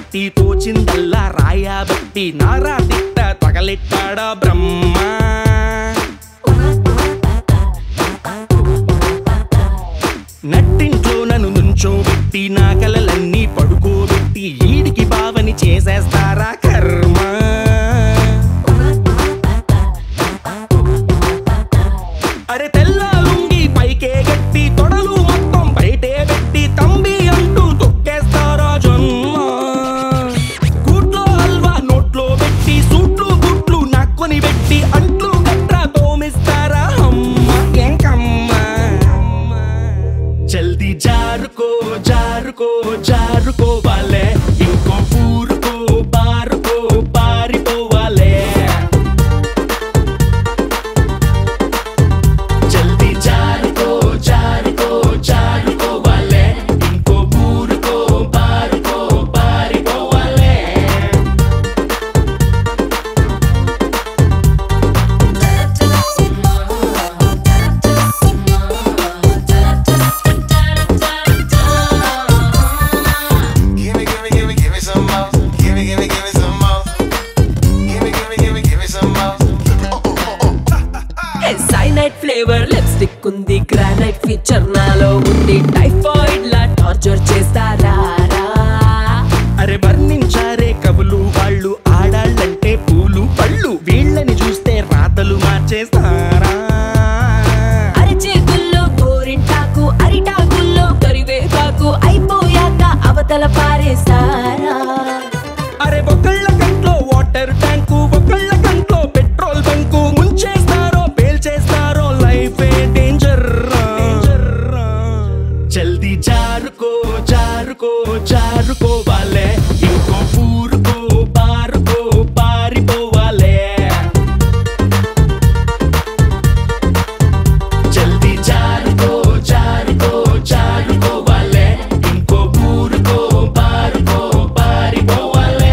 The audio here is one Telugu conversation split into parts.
బట్టి తోచిందల్లా రాయబట్టి నారా తిట్ట తగలెట్టాడా బ్రహ్మ నట్టింట్లో నన్ను నుంచోబెట్టి నా కలలన్నీ పడుకోబెట్టి ఈడికి బావని చేసేస్తారా కర్మ అరే తెల్ల లుంగి పైకే గట్టి తొడలు మొత్తం బయటే పెట్టి తంబి అంటూ తొక్కేస్తారా జన్మ కూట్లో హల్వా నోట్లో పెట్టి సూట్లు గుట్లు నక్కొని పెట్టి అంట్లు గట్రా తోమిస్తారా అమ్మ ఎంకమ్మ జల్దీ జారుకో జారుకో జారుకోవాలే ఇంకో ఊరుకో బారుకో పారిపోవాలే జల్దీ జారుకో జారుకో జారుకోవాలే ఇంకో ఊరుకో బారుకో పారిపోవాలే Give me, give me, give me, give me some more. Give me, give me, give me some more. Give me, give me, give me, give me some more. Cyanide flavour lipstick ఉంది గ్రానైట్ ఫీచర్ నాలో ఉంది టైఫాయిడ్ లా టార్చర్ చేస్తారా అరే వర్ణించారే కవులు వాళ్ళు ఆడాళ్ళంటే పూలు పళ్ళు వీళ్ళని చూస్తే రాతలు మార్చేస్తారా అరచేతుల్లో గోరింటాకు అరిటాకుల్లో కరివేపాకు అయిపోయాక అవతల పారేస్తారా అరే ఒకళ్ళ కంట్లో వాటర్ ట్యాంకు ఒకళ్ళ కంట్లో పెట్రోల్ బంకు ముంచేస్తారో పేల్చేస్తారో లైఫ్ డేంజర్ జల్దీ జారుకో జారుకో జారుకోవాలే ఇంకో ఊరుకో బారుకో పారిపోవాలే జల్దీ జారుకో జారుకో జారుకోవాలే ఇంకో ఊరుకో బారుకో పారిపోవాలే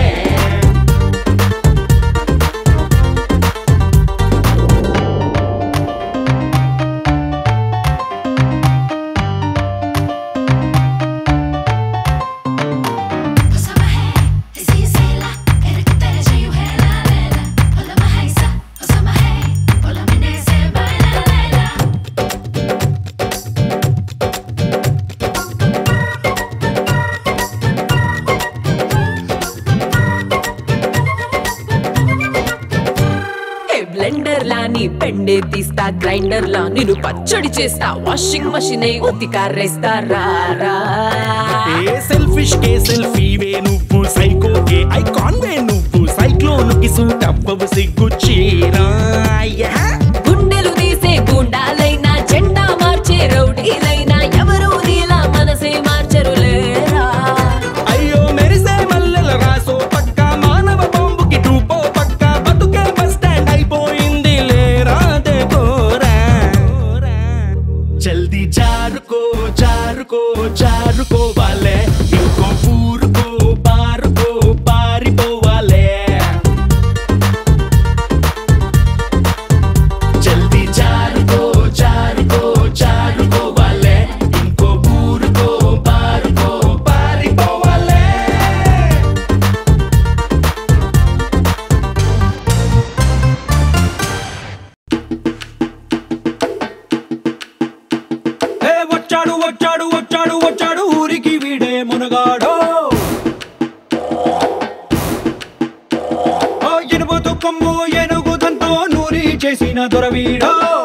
బ్లెండర్ లా నీ పెండే తీస్తా గ్రైండర్ లా నేను పచ్చడి చేస్తా వాషింగ్ మషిన్ ఉతికారేస్తారా ఏ సెల్ఫిష్ కే సెల్ఫీ వే నువ్వు సైకో కే ఐకాన్ వే నువ్వు సైక్లోన్ కి సూట్ అవ్వవు సిగ్గు చీరా గుండెలు తీసే గుండాలైనా జెండా మార్చే రౌడీలైనా ఎవరు నీలా మనసే మార్చరు లేరా అయ్యో మెరిసే మల్లెల రాసో పక్క మానవ బాంబుకి టూపో పక్క బతుకే బస్ స్టాండ్ అయిపోయింది లేరా కోరా జల్దీ జారుకో జారుకో జారుకోవాలే ఇంకో ఊరుకో బారుకో పారిపోవాలే జల్దీ జారుకో జారుకో జారుకోవాలే ఇంకో ఊరుకో బారుకో పారిపోవాలే ఏ వచ్చాడు వచ్చాడు వచ్చాడు వచ్చాడు ఊరికి వీడే మునగాడో ఓ ఇనుముతో కొమ్ము ఏనుగు దంతో నూరి చేసిన దొరవీడో